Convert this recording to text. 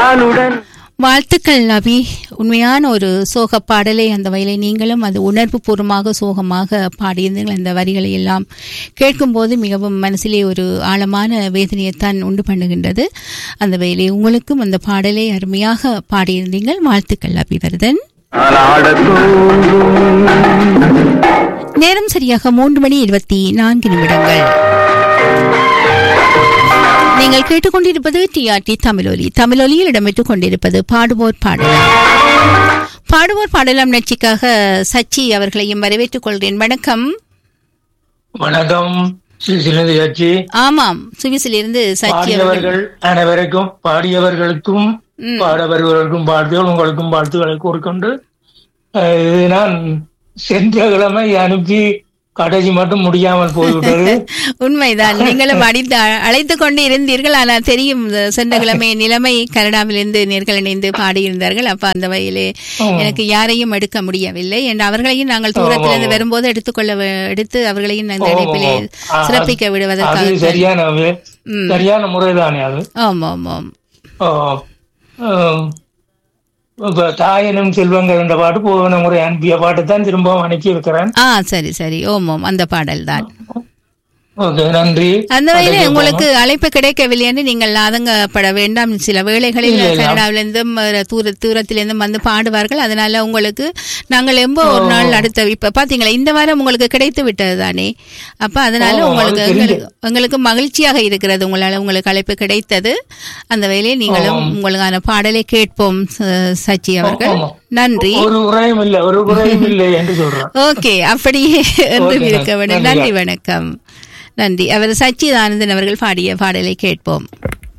பாலுடன் வாழ்த்துக்கள் அபி உண்மையான ஒரு சோக பாடலை அந்த வயலை நீங்களும் அது உணர்வு பூர்வமாக சோகமாக பாடியிருந்தீர்கள் அந்த வரிகளை எல்லாம் கேட்கும்போது மிகவும் மனசிலே ஒரு ஆழமான வேதனையைத்தான் உண்டு பண்ணுகின்றது அந்த வயலை உங்களுக்கும் அந்த பாடலை அருமையாக பாடியிருந்தீங்கள் வாழ்த்துக்கள் அபிவர்தன் ஆளாடத் தோன்றும் நேரம் சரியாக மூன்று மணி இருபத்தி நான்கு நிமிடங்கள் நீங்கள் கேட்டுக்கொண்டிருப்பது டிஆர்டி தமிழொலி தமிழொலியில் இடம்பெற்றுக் கொண்டிருப்பது பாடுவோர் பாடலாம் பாடுவோர் பாடலாம் நிகழ்ச்சிக்காக சச்சி அவர்களையும் வரவேற்றுக் கொள்கிறேன் வணக்கம் வணக்கம் சிலந்தி ஆட்சி ஆமாம் சுவிசிலிருந்து சச்சி அவர்கள் பாடியவர்கள் அனைவருக்கும் பாடியவர்களுக்கும் ம். பாட வருபவர்களுக்கும் வாழ்த்துகள் உங்களுக்கும் வாழ்த்துக்களை கூறிக்கொண்டு அஹ், இது நான் சென்ற கிழமை அனுப்பி கடைசி மட்டும் முடியாமல் போய்விட்டது உண்மைதான் நீங்களும் அடித்து அழைத்துக் கொண்டு இருந்தீர்கள் ஆனால் தெரியும் இந்த சென்ற கிழமை நிலைமை கனடாவிலிருந்து நேர்கள் இணைந்து பாடியிருந்தார்கள் அப்ப அந்த வகையிலே ஆமா. எனக்கு யாரையும் எடுக்க முடியவில்லை என்று அவர்களையும் நாங்கள் தூரத்திலிருந்து வரும்போது எடுத்துக்கொள்ள வே- எடுத்து அவர்களையும் அந்த ஆமா, இணைப்பிலே ஆமா. ஆ, சிறப்பிக்க அது விடுவதற்காக சரியான வே- ம். சரியான முறைதானே அது ஆமாம் ஆமாம் ஓ, ஆம். இப்ப தாயனும் செல்வங்கள் என்ற பாட்டு போன முறை அனுப்பிய பாட்டு தான் திரும்பவும் அனுப்பி இருக்கிறேன் ஆ சரி சரி ஓமோம் அந்த பாடல் தான் ஓகே நன்றி அந்த வகையில உங்களுக்கு அழைப்பு கிடைக்கவில்லை என்று நீங்கள் ஆதங்கப்பட வேண்டாம் சில வேளைகளில் இல்லை, இல்லை. கனடாவிலிருந்தும் அஹ், தூர தூரத்திலிருந்தும் வந்து பாடுவார்கள் அதனால உங்களுக்கு நாங்கள் எம்போ ஒரு நாள் அடுத்த இப்ப பாத்தீங்களா இந்த வாரம் உங்களுக்கு கிடைத்து விட்டது தானே அப்ப அதனால ஓ, உங்களுக்கு அது தெரிஞ்சு. எங்களுக்கு உங்களுக்கு மகிழ்ச்சியாக இருக்கிறது உங்களால உங்களுக்கு அழைப்பு கிடைத்தது அந்த வேலையை நீங்களும் உங்களுக்கான பாடலை கேட்போம் ச- சச்சி அவர்கள் ஆமா. நன்றி ஒரு குறையும் இல்லை ஒரு குறையும் இல்லை என்று சொல்றேன் ஓகே அப்படியே என்று ஓகே, இருக்க வேண்டும் நன்றி. நன்றி வணக்கம் நன்றி அவர் சச்சிதானந்தன் அவர்கள் பாடிய பாடலை கேட்போம்